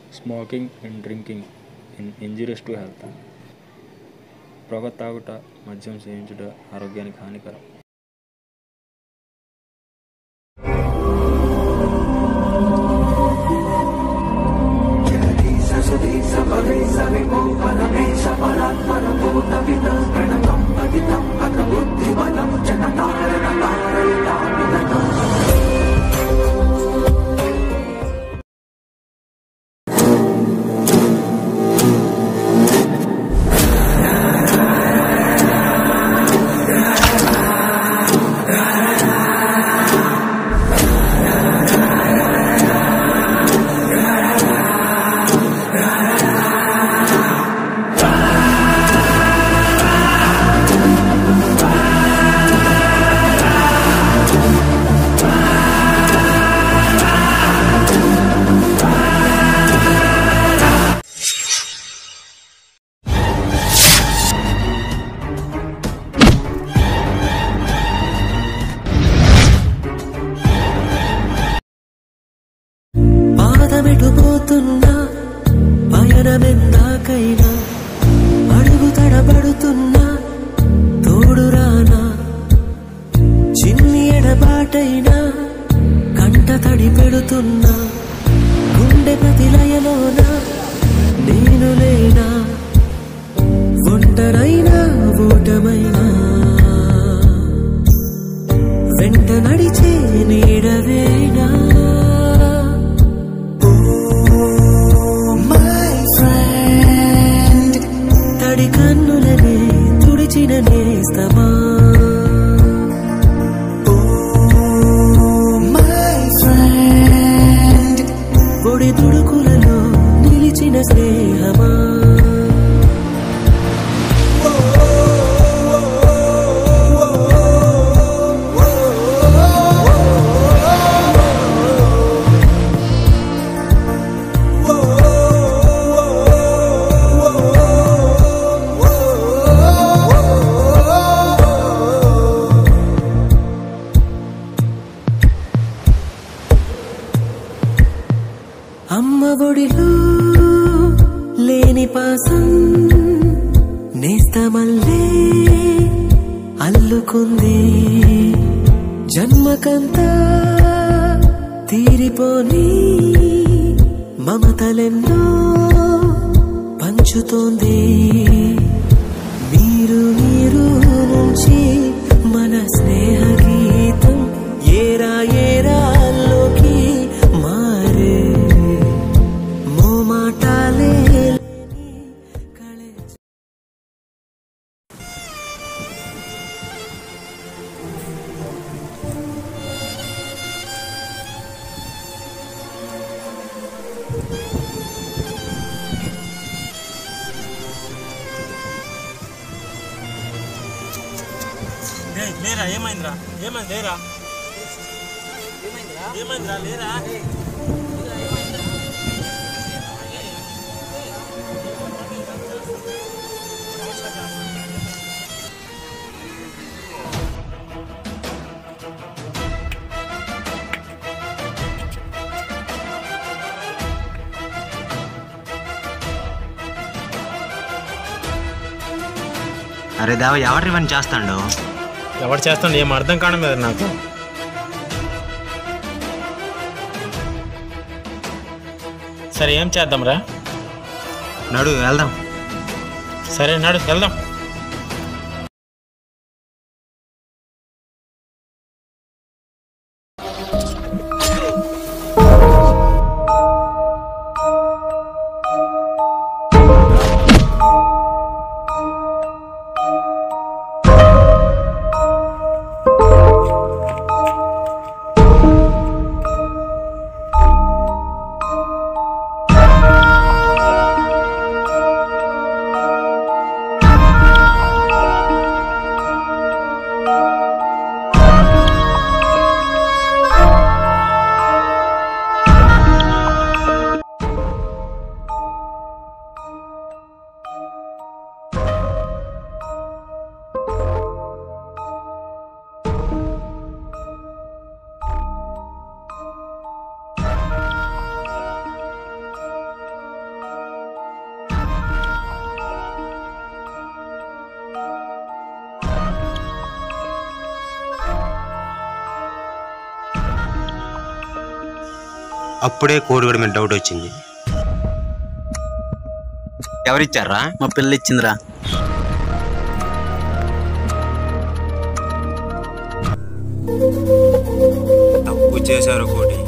Smoking and drinking in injurious to health పొగ తాగుట మద్యం సేవించుట ఆరోగ్యానికి హానికరం పాదమెటు పోతున్నా పయనమెందాకైనా అడుగు తడబడుతున్నా తోడురానా చిన్ని ఎడబాటైనా కంట తడి పెడుతున్నా గుండె ప్రతిలయలోన నేను లేనా ఒంటరైనా ఓటమైనా వెంట నడిచే నీడవేనా మై ఫ్రెండ్ తడి కన్నులనే తుడిచిన నేస్తమా మై ఫ్రెండ్ పొడి తుడుకులలో నిలిచిన స్నేహమా అమ్మ ఒడిలో లేని పాసం నేస్తమల్లే అల్లుకుంది జన్మకంతా తీరిపోని మమతలెన్నో పంచుతోంది మీరు మీరు నుంచి మన స్నేహ గీతం ఏరా ఏరాల్లోకి మారే మోమాటాలే లేని కళే ఏయ్, లేరా ఏమైందిరా ఏమైంది లేరా ఏమైందిరా లేరా అరే దేవ ఎవరి పని చేస్తాడు ఎవరు చేస్తాడు ఏం అర్థం కావడం లేదు నాకు సరే ఏం చేద్దాంరా నడు వెళ్దాం సరే నడు వెళ్దాం ఆ అప్పుడే కోడిగడ మీద డౌట్ వచ్చింది ఎవరిచ్చారా మా పిల్ల ఇచ్చిందిరా తప్పు చేశారు కోటి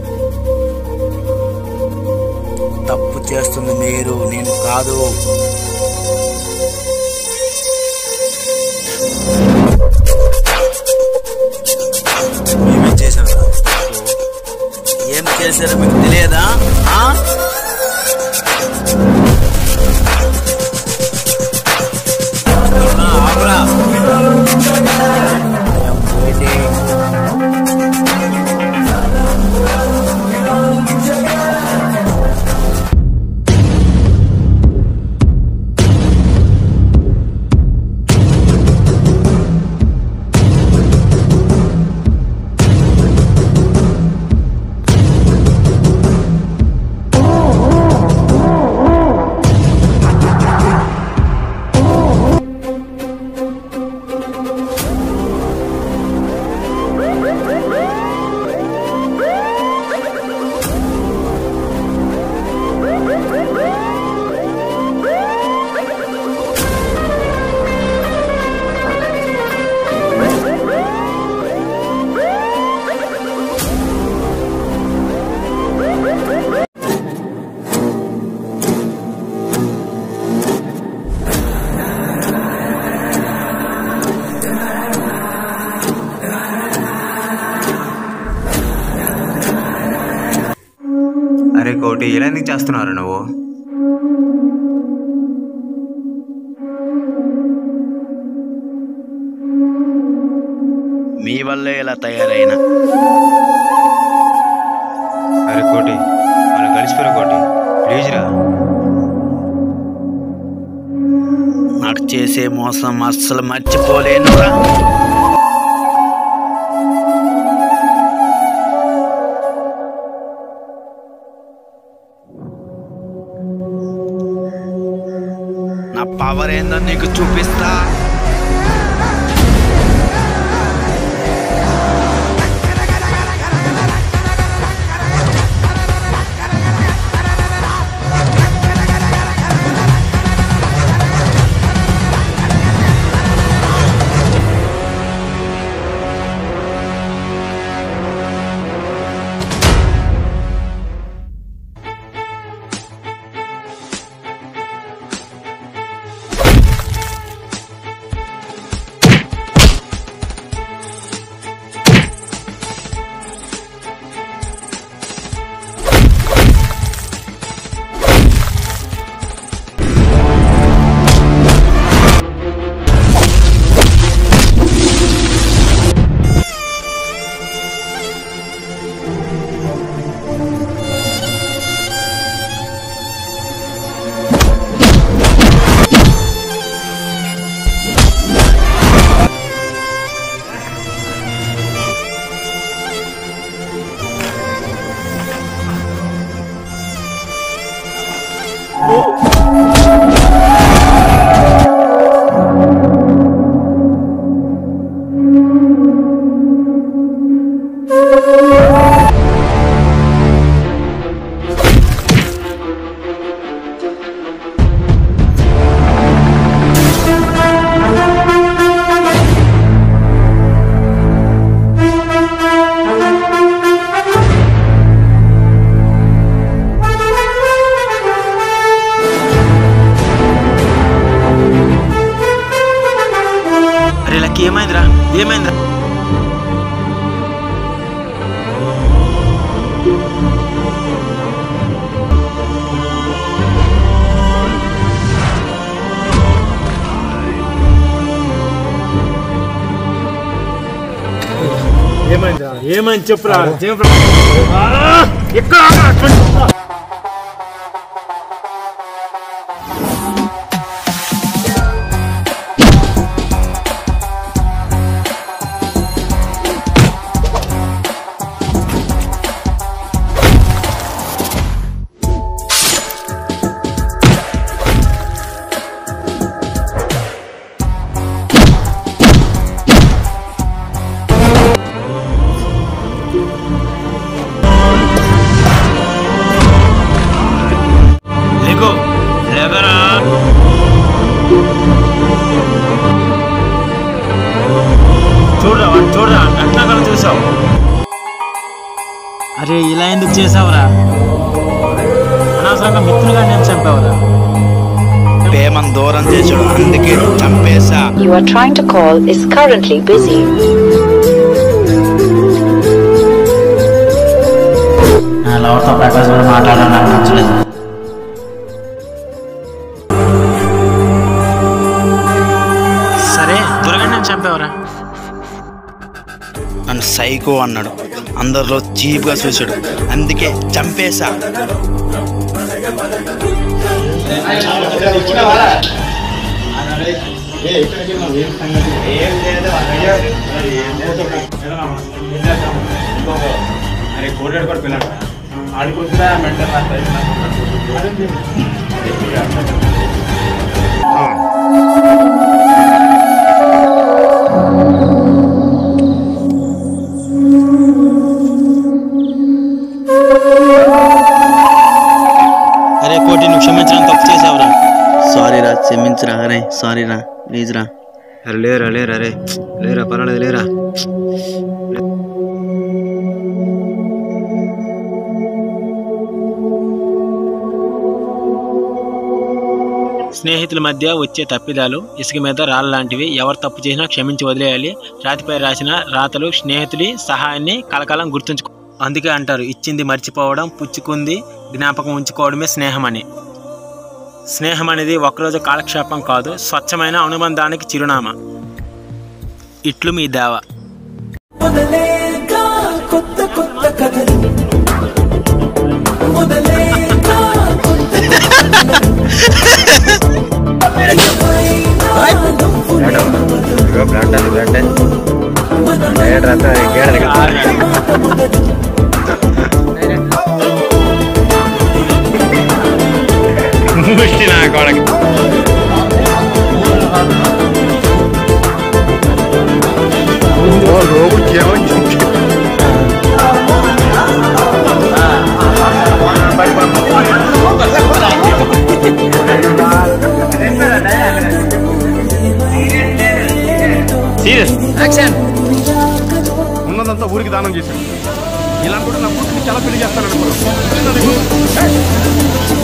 తప్పు చేస్తుంది మీరు నేను కాదు మేమే చేశాం ఏం చేశారో మీకు తెలియదా ఆ? ఆ, ఆగురా. I'm waiting. అరే కోటి ఇలా ఎందుకు చేస్తున్నారు నువ్వు మీ వల్లే ఇలా తయారైన అరే కోటి మనం కలిసిపోరా కోటి ప్లీజ్ రా నాకు చేసే మోసం అస్సలు మర్చిపోలేనురా నా పవర్ ఏందో నీకు చూపిస్తా అరే లక్కీ ఏమైందిరా ఏమైందిరా ఏమైందిరా ఏమైంది చెప్పురా ఇలా ఎందుకు చేసావురా అనవసరంగా మిత్రులుగా నేను చంపావురా ప్రేమను దూరం చేసుడు అందుకే చంపేశా you are trying to call is currently busy. నా లవర్తో ప్రకాశ్ కూడా మాట్లాడడం నాకు నచ్చలేదు సరే త్వరగా నేను చంపావురా నన్ను సైకో అన్నాడు అందరిలో చీప్గా చూసాడు అందుకే చంపేశా అరే కోటి నువ్వు క్షమించడం తప్పు చేసావురా సారీ రా క్షమించరా అరే సారీ రా ప్లీజ్ రా అరే లేరా లేరా అరే లేరా పర్వాలేదు లేరా స్నేహితుల మధ్య వచ్చే తప్పిదాలు ఇసుక మీద రాళ్ళ లాంటివి ఎవరు తప్పు చేసినా క్షమించి వదిలేయాలి రాతిపై రాసిన రాతలు స్నేహితుడి సహాయాన్ని కలకాలం గుర్తుంచుకో అందుకే అంటారు ఇచ్చింది మర్చిపోవడం పుచ్చుకుంది జ్ఞాపకం ఉంచుకోవడమే స్నేహం అని స్నేహం అనేది ఒకరోజు కాలక్షేపం కాదు స్వచ్ఛమైన అనుబంధానికి చిరునామా ఇట్లు మీ దేవ మొదలేగా కొత్త కొత్త కథలు మొదలేగా కొత్త బ్లాంట్ అది బ్లాంట్ ముష్టి నా కొడకి ఉన్నదంతా ఊరికి దానం చేశాను ఇలాంటి నా కూతురికి చాలా పెళ్లి చేస్తాను అనుకున్నాను